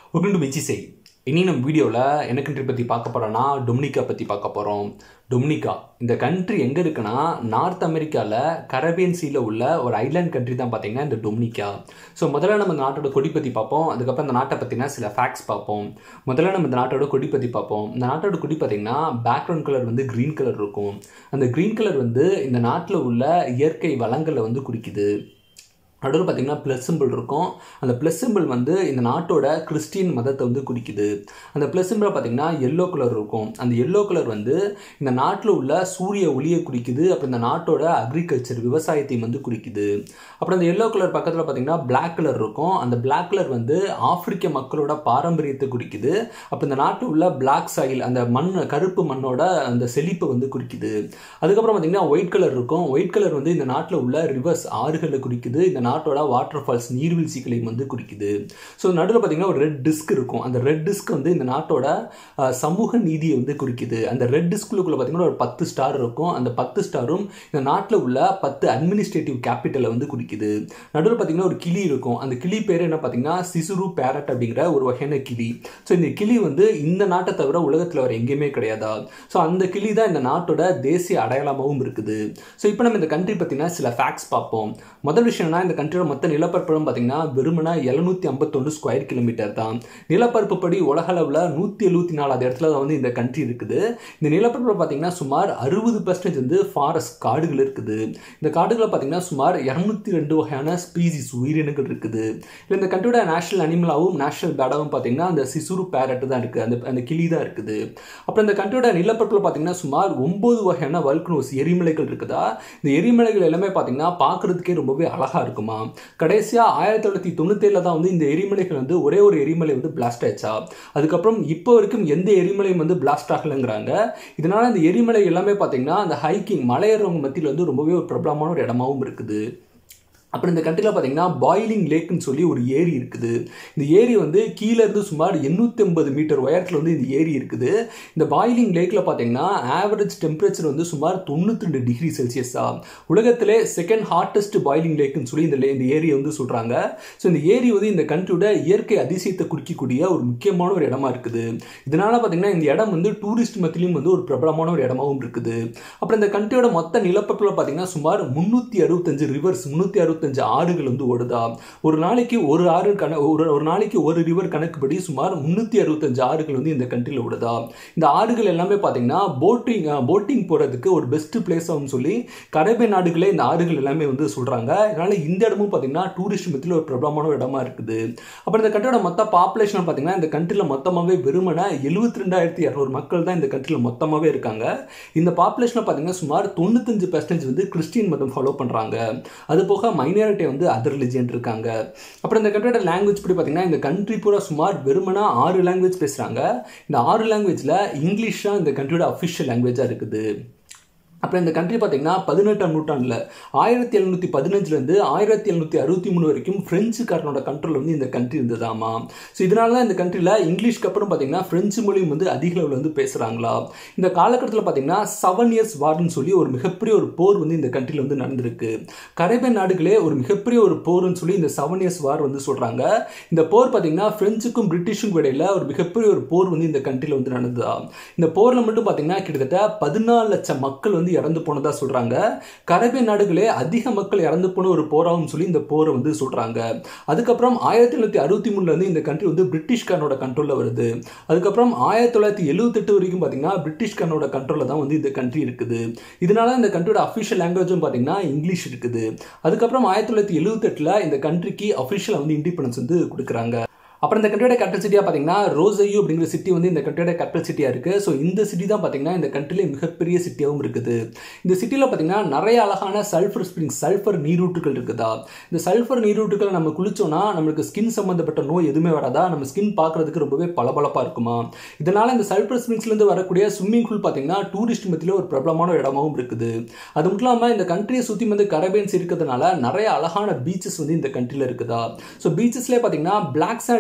welcome to விச்சி செய் இனி நம்ம வீடியோவில் என்ன கண்ட்ரி பற்றி பார்க்க போகிறோன்னா டொமினிக்கா பற்றி பார்க்க போகிறோம் டொமினிக்கா இந்த கண்ட்ரி எங்கே இருக்குன்னா நார்த் அமெரிக்காவில் கரபியன் சீல உள்ள ஒரு ஐலாண்ட் கண்ட்ரி தான் பார்த்தீங்கன்னா இந்த டொமினிக்கா ஸோ முதல்ல நம்ம இந்த நாட்டோட கொடி பற்றி பார்ப்போம் அதுக்கப்புறம் இந்த நாட்டை பற்றினா சில ஃபேக்ட்ஸ் பார்ப்போம் முதல்ல நம்ம இந்த நாட்டோட கொடி பற்றி பார்ப்போம் இந்த நாட்டோட கொடி பார்த்தீங்கன்னா பேக்ரவுண்ட் கலர் வந்து க்ரீன் கலர் இருக்கும் அந்த க்ரீன் கலர் வந்து இந்த நாட்டில் உள்ள இயற்கை வளங்களை வந்து குறிக்குது நடுவில் பார்த்தீங்கன்னா ப்ளஸ் சிம்பிள் இருக்கும் அந்த ப்ளஸ் சிம்பிள் வந்து இந்த நாட்டோட கிறிஸ்டின் மதத்தை வந்து குறிக்குது அந்த ப்ளஸ் சிம்பிள் பார்த்தீங்கன்னா எல்லோ கலர் இருக்கும் அந்த எல்லோ கலர் வந்து இந்த நாட்டில் உள்ள சூரிய ஒளியை குறிக்குது அப்புறம் இந்த நாட்டோட அக்ரிகல்ச்சர் விவசாயத்தையும் வந்து குறிக்குது அப்புறம் அந்த எல்லோ கலர் பக்கத்தில் பார்த்தீங்கன்னா பிளாக் கலர் இருக்கும் அந்த பிளாக் கலர் வந்து ஆப்பிரிக்க மக்களோட பாரம்பரியத்தை குறிக்குது அப்போ இந்த நாட்டில் உள்ள பிளாக் சாயில் அந்த மண் கருப்பு மண்ணோட அந்த செழிப்பை வந்து குறிக்குது அதுக்கப்புறம் பார்த்தீங்கன்னா ஒயிட் கலர் இருக்கும் ஒயிட் கலர் வந்து இந்த நாட்டில் உள்ள ரிவர்ஸ் ஆறுகளை குறிக்குது இந்த நாட்டோட வாட்டர் ஃபால்ஸ் நீர்வீழ்ச்சிகளையும் வந்து குறிக்குது ஸோ நடுவில் பார்த்தீங்கன்னா ஒரு ரெட் டிஸ்க் இருக்கும் அந்த ரெட் டிஸ்க் வந்து இந்த நாட்டோட அஹ், சமூக நீதியை வந்து குறிக்குது அந்த ரெட் டிஸ்குள்ளுக்குள்ள பார்த்தீங்கன்னா ஒரு பத்து ஸ்டார் இருக்கும் அந்த பத்து ஸ்டாரும் இந்த நாட்டில் உள்ள பத்து அட்மினிஸ்ட்ரேட்டிவ் கேபிட்டலை வந்து குறிக்குது நடுவில் பார்த்தீங்கன்னா ஒரு கிளி இருக்கும் அந்த கிளி பேர் என்ன பார்த்தீங்கன்னா சிசுரு பேரட் அப்படிங்கிற ஒரு வகையான கிளி ஸோ இந்த கிளி வந்து இந்த நாட்டை தவிர உலகத்தில் வேறு எங்கேயுமே கிடையாதா ஸோ அந்த கிளி தான் இந்த நாட்டோட தேசிய அடையாளமாகவும் இருக்குது ஸோ இப்போ நம்ம இந்த கண்ட்ரி பற்றின சில ஃபேக்ட்ஸ் பார்ப்போம் முதல் விஷயம்னா இந்த கண்ட்ரியோட மொத்த நிலப்பரப்பும் பார்த்தீங்கன்னா வெறுமனா எழுநூத்தி ஐம்பத்தொன்று ஸ்கொயர் கிலோமீட்டர் தான் நிலப்பரப்பு படி உலக அளவில் நூற்றி எழுபத்தி நாலாவது இடத்துல தான் வந்து இந்த கண்ட்ரி இருக்குது இந்த நிலப்பரப்பில் பார்த்தீங்கன்னா சுமார் அறுபது பர்சன்டேஜ் வந்து ஃபாரஸ்ட் காடுகள் இருக்குது இந்த காடுகளில் பார்த்தீங்கன்னா சுமார் இரநூத்தி ரெண்டு வகையான ஸ்பீசிஸ் உயிரினங்கள் இருக்குது இல்லை இந்த கண்ட்ரியோட நேஷனல் அனிமலாகவும் நேஷனல் பேர்டாகவும் பார்த்தீங்கன்னா அந்த சிசுரு பேரட் தான் இருக்குது அந்த அந்த கிளி தான் இருக்குது அப்புறம் இந்த கண்ட்ரியோட நிலப்பரப்பில் பார்த்தீங்கன்னா சுமார் ஒன்பது வகையான வல்கனோஸ் எரிமலைகள் இருக்குதா இந்த எரிமலைகள் எல்லாமே பார்த்தீங்கன்னா பார்க்கறதுக்கே ரொம்பவே அழகா இருக்குமா கடைசியா ஆயிரத்தி தொள்ளாயிரத்தி தொண்ணூத்தி ஏழுல தான் வந்து இந்த எரிமலைகள் வந்து ஒரே ஒரு எரிமலை வந்து பிளாஸ்ட் ஆயிடுச்சா அதுக்கப்புறம் இப்போ வரைக்கும் எந்த எரிமலையும் வந்து பிளாஸ்ட் ஆகலைங்கிறாங்க இதனால இந்த எரிமலை எல்லாமே பார்த்தீங்கன்னா அந்த ஹைக்கிங் மலையேறவங்க மத்தியில் வந்து ரொம்பவே ஒரு பிரபலமான ஒரு இடமாவும் இருக்குது அப்புறம் இந்த கண்ட்ரியில் பார்த்தீங்கன்னா பாயிலிங் லேக்குன்னு சொல்லி ஒரு ஏரி இருக்குது இந்த ஏரி வந்து கீழே இருந்து சுமார் எண்ணூற்றி ஐம்பது மீட்டர் உயரத்தில் வந்து இந்த ஏரி இருக்குது இந்த பாயிலிங் லேக்கில் பார்த்தீங்கன்னா ஆவரேஜ் டெம்பரேச்சர் வந்து சுமார் தொண்ணூற்றி ரெண்டு டிகிரி செல்சியஸா உலகத்திலே செகண்ட் ஹாட்டஸ்ட் பாயிலிங் லேக்குன்னு சொல்லி இந்த லே- இந்த ஏரியை வந்து சொல்கிறாங்க ஸோ இந்த ஏரி வந்து இந்த கண்ட்ரியோட இயற்கை அதிசயத்தை குறிக்கக்கூடிய ஒரு முக்கியமான ஒரு இடமா இருக்குது இதனால பார்த்தீங்கன்னா இந்த இடம் வந்து டூரிஸ்ட் மத்தியிலும் வந்து ஒரு பிரபலமான ஒரு இடமாவும் இருக்குது அப்புறம் இந்த கண்ட்ரியோட மொத்த நிலப்பரப்பில் பார்த்தீங்கன்னா சுமார் முந்நூற்றி அறுபத்தஞ்சு ரிவர்ஸ் முந்நூற்றி அறுபத்தஞ்சு ஆறுகள் வந்து ஓடுதா ஒரு நாளைக்கு ஒரு ஆறு கண ஒரு ஒரு நாளைக்கு ஒரு ரிவர் கணக்குப்படி சுமார் முந்நூற்றி அறுபத்தஞ்சு ஆறுகள் வந்து இந்த கண்ட்ரியில் ஓடுதா இந்த ஆறுகள் எல்லாமே பார்த்தீங்கன்னா போட்டிங் போட்டிங் போகிறதுக்கு ஒரு பெஸ்ட் பிளேஸ் ஆகும் சொல்லி கரேபிய நாடுகளே இந்த ஆறுகள் எல்லாமே வந்து சொல்கிறாங்க அதனால இந்த இடமும் பார்த்தீங்கன்னா டூரிஸ்ட் மத்தியில் ஒரு பிரபலமான ஒரு இடமா இருக்குது அப்புறம் இந்த கண்ட்ரியோட மொத்த பாப்புலேஷன் பார்த்தீங்கன்னா இந்த கண்ட்ரியில் மொத்தமாகவே வெறுமனே எழுபத்தி ரெண்டாயிரத்தி இரநூறு மக்கள் தான் இந்த கண்ட்ரியில் மொத்தமாகவே இருக்காங்க இந்த பாப்புலேஷனில் பார்த்தீங்கன்னா சுமார் தொண்ணூத்தஞ்சு பர்சன்டேஜ் வந்து கிறிஸ்டியன் மதம் ஃபாலோ பண்ணுறாங்க அது போக மைனாரிட்டி வந்து அதர் ரிலிஜியன் இருக்காங்க அப்புறம் இந்த கண்ட்ரியோட லாங்குவேஜ் படி பார்த்தீங்கன்னா இந்த கண்ட்ரி பூரா சுமார் வெறுமனா ஆறு லாங்குவேஜ் பேசுகிறாங்க இந்த ஆறு லாங்குவேஜில் இங்கிலீஷ் தான் இந்த கண்ட்ரியோட அஃபிஷியல் லாங்குவேஜாக இருக்குது அப்புறம் இந்த கண்ட்ரி பார்த்தீங்கன்னா பதினெட்டாம் நூற்றாண்டில் ஆயிரத்தி எழுநூற்றி பதினஞ்சுலேருந்து ஆயிரத்தி எழுநூற்றி அறுபத்தி மூணு வரைக்கும் பிரெஞ்சுக்காரனோட கண்ட்ரோல் வந்து இந்த கண்ட்ரி இருந்ததாமா ஸோ இதனால தான் இந்த கண்ட்ரியில் இங்கிலீஷ்க்கு அப்புறம் பார்த்தீங்கன்னா பிரெஞ்சு மொழியும் வந்து அதிக அளவில் வந்து பேசுகிறாங்களா இந்த காலகட்டத்தில் பார்த்தீங்கன்னா செவன் இயர்ஸ் வார்னு சொல்லி ஒரு மிகப்பெரிய ஒரு போர் வந்து இந்த கண்ட்ரியில் வந்து நடந்திருக்கு கரேபியன் நாடுகளே ஒரு மிகப்பெரிய ஒரு போர்னு சொல்லி இந்த செவன் இயர்ஸ் வார் வந்து சொல்கிறாங்க இந்த போர் பார்த்தீங்கன்னா பிரெஞ்சுக்கும் பிரிட்டிஷுக்கும் இடையில ஒரு மிகப்பெரிய ஒரு போர் வந்து இந்த கண்ட்ரியில் வந்து நடந்ததா இந்த போரில் மட்டும் பார்த்தீங்கன்னா கிட்டத்தட்ட பதினாலு லட்சம் மக்கள் வந்து இறந்து போனதா சொல்றாங்க கரேபியன் நாடுகளே அதிக மக்கள் இறந்து போன ஒரு போராகும் சொல்லி இந்த போரை வந்து சொல்றாங்க அதுக்கப்புறம் ஆயிரத்தி தொள்ளாயிரத்தி அறுபத்தி மூணுல இருந்து இந்த கண்ட்ரி வந்து பிரிட்டிஷ்காரனோட கண்ட்ரோல்ல வருது அதுக்கப்புறம் ஆயிரத்தி தொள்ளாயிரத்தி எழுபத்தெட்டு வரைக்கும் பார்த்தீங்கன்னா பிரிட்டிஷ்காரனோட கண்ட்ரோல்ல தான் வந்து இந்த கண்ட்ரி இருக்குது இதனால இந்த கண்ட்ரியோட அஃபிஷியல் லாங்குவேஜும் பார்த்தீங்கன்னா இங்கிலீஷ் இருக்குது அதுக்கப்புறம் ஆயிரத்தி தொள்ளாயிரத்தி எழுபத்தெட்டுல இந்த கண்ட்ரிக்கு அஃபிஷியலாக வந்து இண்டிபெண்டன்ஸ் வந்து கொடுக்குறாங்க அப்புறம் இந்த கண்ட்ரியோட கேபிட்டல் சிட்டியாக பார்த்தீங்கன்னா ரோசையோ அப்படிங்கிற சிட்டி வந்து இந்த கண்ட்ரியோட கேபிட்டல் சிட்டியாக இருக்குது ஸோ இந்த சிட்டி தான் பார்த்தீங்கன்னா இந்த கண்ட்ரிலே மிகப்பெரிய சிட்டியாகவும் இருக்குது இந்த சிட்டியில் பார்த்தீங்கன்னா நிறைய அழகான சல்ஃபர் ஸ்ப்ரிங் சல்ஃபர் நீரூற்றுகள் இருக்குதா இந்த சல்ஃபர் நீரூற்றுகளை நம்ம குளிச்சோம்னா நம்மளுக்கு ஸ்கின் சம்மந்தப்பட்ட நோய் எதுவுமே வராதா நம்ம ஸ்கின் பார்க்கறதுக்கு ரொம்பவே பளபளப்பாக இருக்குமா இதனால இந்த சல்ஃபர் ஸ்ப்ரிங்ஸ்லேருந்து வரக்கூடிய ஸ்விம்மிங் பூல் பார்த்தீங்கன்னா டூரிஸ்ட் மத்தியில் ஒரு பிரபலமான ஒரு இடமாவும் இருக்குது அது மட்டும் இல்லாமல் இந்த கண்ட்ரியை சுற்றி வந்து கரபேன்ஸ் இருக்கிறதுனால நிறைய அழகான பீச்சஸ் வந்து இந்த கண்ட்ரியில் இருக்குதா ஸோ பீச்சஸ்லேயே பார்த்தீங்கன்னா பிளாக் சாண்ட்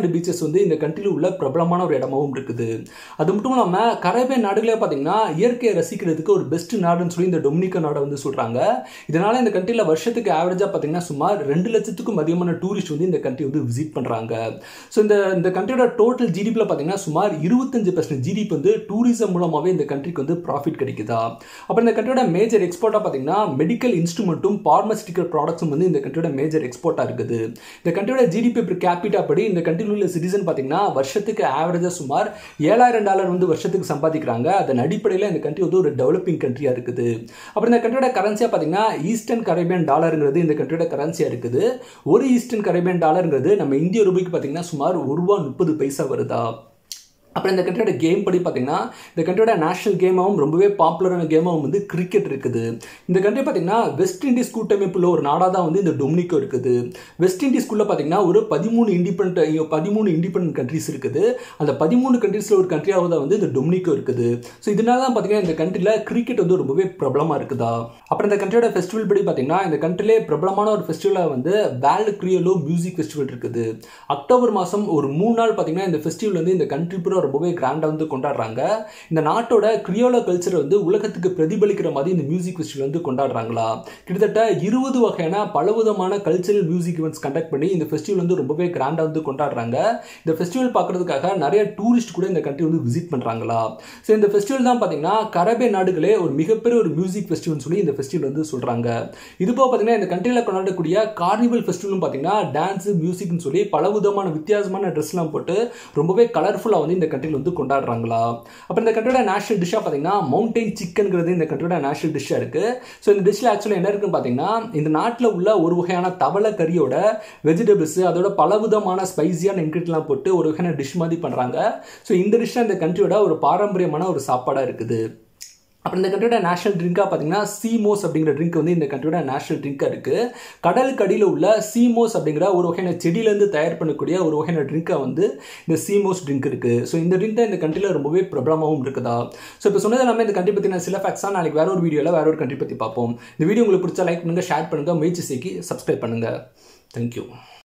பீச்சஸ் வந்து இந்த கண்ட்ரியில் உள்ள பிரபலமான ஒரு இடமாவும் இருக்குது அது மட்டும் இல்லாமல் கரேபியன் நாடுகளே பார்த்தீங்கன்னா இயற்கையை ரசிக்கிறதுக்கு ஒரு பெஸ்ட் நாடுன்னு சொல்லி இந்த டொமினிக்கா நாடை வந்து சொல்கிறாங்க இதனால இந்த கண்ட்ரியில் வருஷத்துக்கு ஆவரேஜாக பார்த்தீங்கன்னா சுமார் ரெண்டு லட்சத்துக்கும் அதிகமான டூரிஸ்ட் வந்து இந்த கண்ட்ரி வந்து விசிட் பண்ணுறாங்க ஸோ இந்த இந்த கண்ட்ரியோட டோட்டல் ஜிடிபியில் பார்த்தீங்கன்னா சுமார் இருபத்தஞ்சு பர்சன்ட் ஜிடிபி வந்து டூரிசம் மூலமாகவே இந்த கண்ட்ரிக்கு வந்து ப்ராஃபிட் கிடைக்குதா அப்புறம் இந்த கண்ட்ரியோட மேஜர் எக்ஸ்போர்ட்டாக பார்த்தீங்கன்னா மெடிக்கல் இன்ஸ்ட்ருமெண்ட்டும் பார்மசிட்டிக்கல் ப்ராடக்ட்ஸும் வந்து இந்த கண்ட்ரியோட மேஜர் எக்ஸ்போர்ட்டாக இருக்குது இந்த கண்ட்ரியோட ஜிடிபி per capita படி இந்த கண்ட்ரியில் உள்ள சிட்டிசன் பார்த்தீங்கன்னா வருஷத்துக்கு ஆவரேஜாக சுமார் ஏழாயிரம் டாலர் வந்து வருஷத்துக்கு சம்பாதிக்கிறாங்க அதன் அடிப்படையில் இந்த கண்ட்ரி வந்து ஒரு டெவலப்பிங் கண்ட்ரியாக இருக்குது அப்புறம் இந்த கண்ட்ரியோட கரன்சியாக பார்த்தீங்கன்னா ஈஸ்டர்ன் கரேபியன் டாலருங்கிறது இந்த கண்ட்ரியோட கரன்சியாக இருக்குது ஒரு ஈஸ்டர்ன் கரேபியன் டாலருங்கிறது நம்ம இந்திய ரூபாய்க்கு பார்த்தீங்கன்னா சுமார் ஒரு ரூபா முப்பது பைசா வருதா அப்புறம் இந்த கண்ட்ரியோட கேம் படி பார்த்தீங்கன்னா இந்த கண்ட்ரியோட நேஷனல் கேமாகவும் ரொம்பவே பாப்புலரான கேமாகவும் வந்து கிரிக்கெட் இருக்குது இந்த கண்ட்ரி பார்த்தீங்கன்னா வெஸ்ட் இண்டீஸ் கூட்டமைப்பில் ஒரு நாடாக தான் வந்து இந்த டொமினிக்கோ இருக்குது வெஸ்ட் இண்டீஸ்குள்ளே பார்த்தீங்கன்னா ஒரு பதிமூணு இண்டிபெண்ட் பதிமூணு இண்டிபெண்ட் கண்ட்ரிஸ் இருக்குது அந்த பதிமூணு கண்ட்ரீஸில் ஒரு கண்ட்ரியாக தான் வந்து இந்த டொமினிக்கோ இருக்குது ஸோ இதனால தான் பார்த்தீங்கன்னா இந்த கண்ட்ரியில் கிரிக்கெட் வந்து ரொம்பவே பிரபலமாக இருக்குதா அப்புறம் இந்த கண்ட்ரியோட ஃபெஸ்டிவல் படி பார்த்தீங்கன்னா இந்த கண்ட்ரிலே பிரபலமான ஒரு ஃபெஸ்டிவலாக வந்து வேல்டு கிரியலோ மியூசிக் ஃபெஸ்டிவல் இருக்குது அக்டோபர் மாதம் ஒரு மூணு நாள் பார்த்தீங்கன்னா இந்த ஃபெஸ்டிவல் வந்து இந்த கண்ட்ரி பூரா ரொம்பவே கிராண்டாக வந்து கொண்டாடுறாங்க இந்த நாட்டோட கிரியோலோ கல்ச்சரை வந்து உலகத்துக்கு பிரதிபலிக்கிற மாதிரி இந்த மியூசிக் ஃபெஸ்டிவல் வந்து கொண்டாடுறாங்களா கிட்டத்தட்ட இருபது வகையான பலவிதமான கல்ச்சரல் மியூசிக் இவெண்ட்ஸ் கண்டக்ட் பண்ணி இந்த ஃபெஸ்டிவல் வந்து ரொம்பவே கிராண்டாக வந்து கொண்டாடுறாங்க இந்த ஃபெஸ்டிவல் பார்க்கறதுக்காக நிறைய டூரிஸ்ட் கூட இந்த கண்ட்ரி வந்து விசிட் பண்ணுறாங்களா ஸோ இந்த ஃபெஸ்டிவல் தான் பார்த்தீங்கன்னா கரபே நாடுகளே ஒரு மிகப்பெரிய ஒரு மியூசிக் ஃபெஸ்டிவல் சொல்லி இந்த ஃபெஸ்டிவல் வந்து சொல்கிறாங்க இது போக பார்த்தீங்கன்னா இந்த கண்ட்ரியில் கொண்டாடக்கூடிய கார்னிவல் ஃபெஸ்டிவலும் பார்த்தீங்கன்னா டான்ஸு மியூசிக்னு சொல்லி பலவிதமான வித்தியாசமான ட்ரெஸ்லாம் போட்டு ரொம்பவே கலர்ஃபுல்லாக வந்து இந்த கண்ட்ரியில் வந்து கொண்டாடுறாங்களா அப்புறம் இந்த கண்ட்ரியோட நேஷனல் டிஷ்ஷாக பார்த்தீங்கன்னா மவுண்டைன் சிக்கன்ங்கிறது இந்த கண்ட்ரியோட நேஷனல் டிஷ்ஷாக இருக்குது ஸோ இந்த டிஷ்ஷில் ஆக்சுவலாக என்ன இருக்குன்னு பார்த்தீங்கன்னா இந்த நாட்டில் உள்ள ஒரு வகையான தவளை கறியோட வெஜிடபிள்ஸ் அதோட பலவிதமான ஸ்பைசியான இன்க்ரீடியன்ட்லாம் போட்டு ஒரு வகையான டிஷ் மாதிரி பண்ணுறாங்க ஸோ இந்த டிஷ் இந்த கண்ட்ரியோட ஒரு பாரம்பரியமான ஒரு சாப்பாடாக இருக்குது அப்புறம் இந்த கண்ட்ரியோட நேஷனல் ட்ரிங்காக பார்த்தீங்கன்னா சீமோஸ் அப்படிங்கிற ட்ரிங்க் வந்து இந்த கண்ட்ரியோட நேஷனல் ட்ரிங்காக இருக்குது கடலுக்கு அடியில் உள்ள சீமோஸ் அப்படிங்கிற ஒரு வகையான செடியிலேருந்து தயார் பண்ணக்கூடிய ஒரு வகையான ட்ரிங்காக வந்து இந்த சீமோஸ் ட்ரிங்க் இருக்குது ஸோ இந்த ட்ரிங்க் தான் இந்த கண்ட்ரியில் ரொம்பவே பிரபலமாகவும் இருக்குதா ஸோ இப்போ சொன்னது எல்லாமே இந்த கண்ட்ரி பற்றின சில ஃபேக்ட்ஸாக நாளைக்கு வேற ஒரு வீடியோவில் வேற ஒரு கண்ட்ரி பற்றி பார்ப்போம் இந்த வீடியோ உங்களுக்கு பிடிச்சா லைக் பண்ணுங்கள் ஷேர் பண்ணுங்கள் முயற்சி செய்கி சப்ஸ்கிரைப் பண்ணுங்கள் தேங்க்யூ